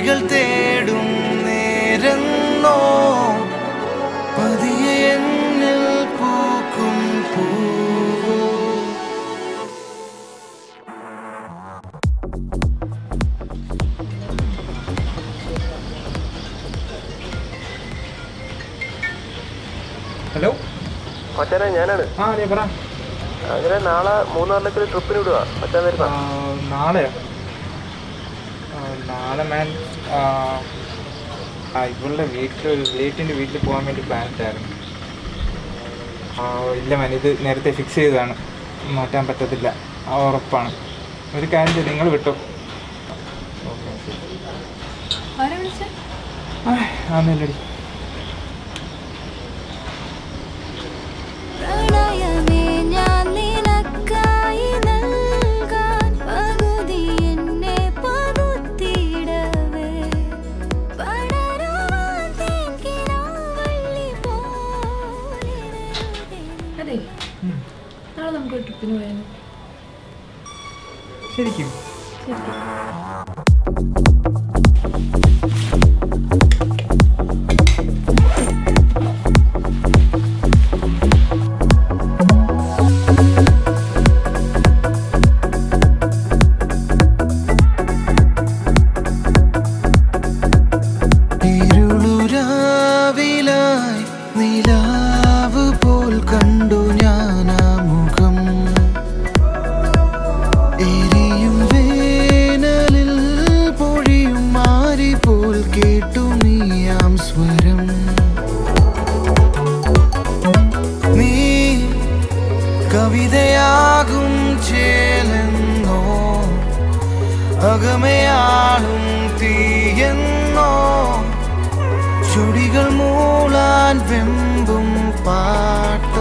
വഴികൾ തേടും നേരെന്നോ പതിയെ എന്നിൽ പൂക്കും പൂവോ ഹലോ മച്ചാനെ ഞാനാണ് ആ അതെ പറ അങ്ങനെ നാളെ മൂന്നാറിലേക്ക് ഒരു ട്രിപ്പിന് വിടുക മച്ചാൻ ആ, വരുന്ന നാളെയോ ആ, നാളെ മാൻ ആ ആ, ഇവളുടെ വീട്ടിൽ റിലേറ്റീവിൻ്റെ വീട്ടിൽ പോകാൻ വേണ്ടി പ്ലാൻ ഇട്ടായിരുന്നു ആ ഇല്ല മാൻ ഇത് നേരത്തെ ഫിക്സ് ചെയ്തതാണ് മാറ്റാൻ പറ്റത്തില്ല ആ, ഉറപ്പാണ് ഒരു കാര്യം ചെയ്ത് നിങ്ങൾ വിട്ടോ ഓക്കെ ശരി ആരാ വിളിച്ചേ ആ ആന്നല്ലടി പ്രണയമേ ഞാൻ നിനക്കായി നൽകാൻ പകുതി എന്നെ പകുത്തിയിടവേ പടരുവാൻ തേൻകിനാവള്ളി പോലെ അതെ നാളെ നമുക്ക് ട്രിപ്പിന് പോയാലോ ശരിക്കും ശരി ഇരുളുരാവിലായി നിലാവ് പോൽ കണ്ടു ഞാൻ ആ മുഖം എരിയും വേനലിൽ പൊഴിയും മാരി പോൽ കേട്ടു നീയാം സ്വരം നീ കവിതയാകും ചേലെന്നോ അകമയാളും തീയെന്നോ ചുടികൾ മൂളാൻ വെമ്പും പാട്ട്